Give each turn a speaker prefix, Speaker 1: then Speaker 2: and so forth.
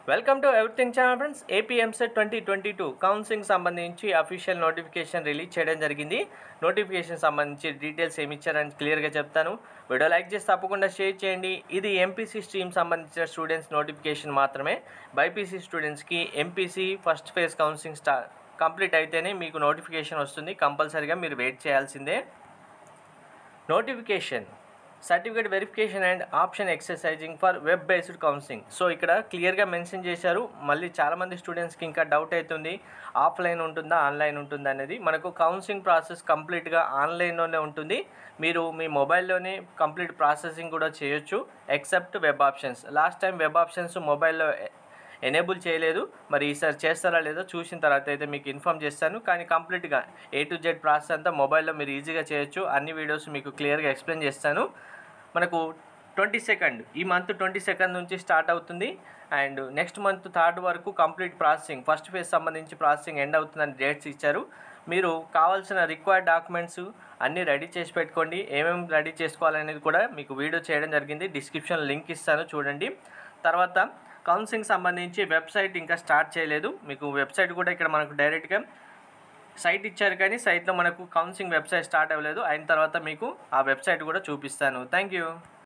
Speaker 1: welcome to everything channel friends AP EAMCET twenty twenty two counselling సంబంధించి official notification release చేయడం జరిగింది notification సంబంధించి details ఏమి ఇచ్చారని క్లియర్గా చెప్తాను వీడియో లైక్ చేసి తప్పకుండా షేర్ చేయండి ఇది ఎంపీసీ స్ట్రీమ్ సంబంధించిన స్టూడెంట్స్ నోటిఫికేషన్ మాత్రమే బైపీసీ స్టూడెంట్స్కి ఎంపీసీ ఫస్ట్ ఫేజ్ కౌన్సిలింగ్ స్టా కంప్లీట్ అయితేనే మీకు నోటిఫికేషన్ వస్తుంది కంపల్సరీగా మీరు వెయిట్ చేయాల్సిందే notification certificate verification and option exercising for web based counselling so ఇక్కడ క్లియర్గా మెన్షన్ చేశారు మళ్ళీ చాలామంది స్టూడెంట్స్కి ఇంకా డౌట్ అవుతుంది ఆఫ్లైన్ ఉంటుందా ఆన్లైన్ ఉంటుందా అనేది మనకు కౌన్సిలింగ్ ప్రాసెస్ కంప్లీట్గా ఆన్లైన్లోనే ఉంటుంది మీరు మీ మొబైల్లోనే కంప్లీట్ ప్రాసెసింగ్ కూడా చేయొచ్చు except web options last time web options మొబైల్లో ఎనేబుల్ చేయలేదు మరి ఈసారి చేస్తారా లేదో చూసిన తర్వాత అయితే మీకు ఇన్ఫామ్ చేస్తాను కానీ కంప్లీట్గా ఏ టు జెడ్ ప్రాసెస్ అంతా మొబైల్లో మీరు ఈజీగా చేయొచ్చు అన్ని వీడియోస్ మీకు క్లియర్గా ఎక్స్ప్లెయిన్ చేస్తాను మనకు ట్వంటీ సెకండ్ ఈ మంత్ ట్వంటీ సెకండ్ నుంచి స్టార్ట్ అవుతుంది అండ్ నెక్స్ట్ మంత్ థర్డ్ వరకు కంప్లీట్ ప్రాసెసింగ్ ఫస్ట్ ఫేజ్ సంబంధించి ప్రాసెసింగ్ ఎండ్ అవుతుందని డేట్స్ ఇచ్చారు మీరు కావాల్సిన రిక్వైర్డ్ డాక్యుమెంట్స్ అన్నీ రెడీ చేసి పెట్టుకోండి ఏమేమి రెడీ చేసుకోవాలనేది కూడా మీకు వీడియో చేయడం జరిగింది డిస్క్రిప్షన్ లింక్ ఇస్తాను చూడండి తర్వాత కౌన్సిలింగ్ సంబంధించి వెబ్సైట్ ఇంకా స్టార్ట్ చేయలేదు మీకు వెబ్సైట్ కూడా ఇక్కడ మనకు డైరెక్ట్గా సైట్ ఇచ్చారు కానీ సైట్లో మనకు కౌన్సిలింగ్ వెబ్సైట్ స్టార్ట్ అవ్వలేదు అయిన తర్వాత మీకు ఆ వెబ్సైట్ కూడా చూపిస్తాను థ్యాంక్ యూ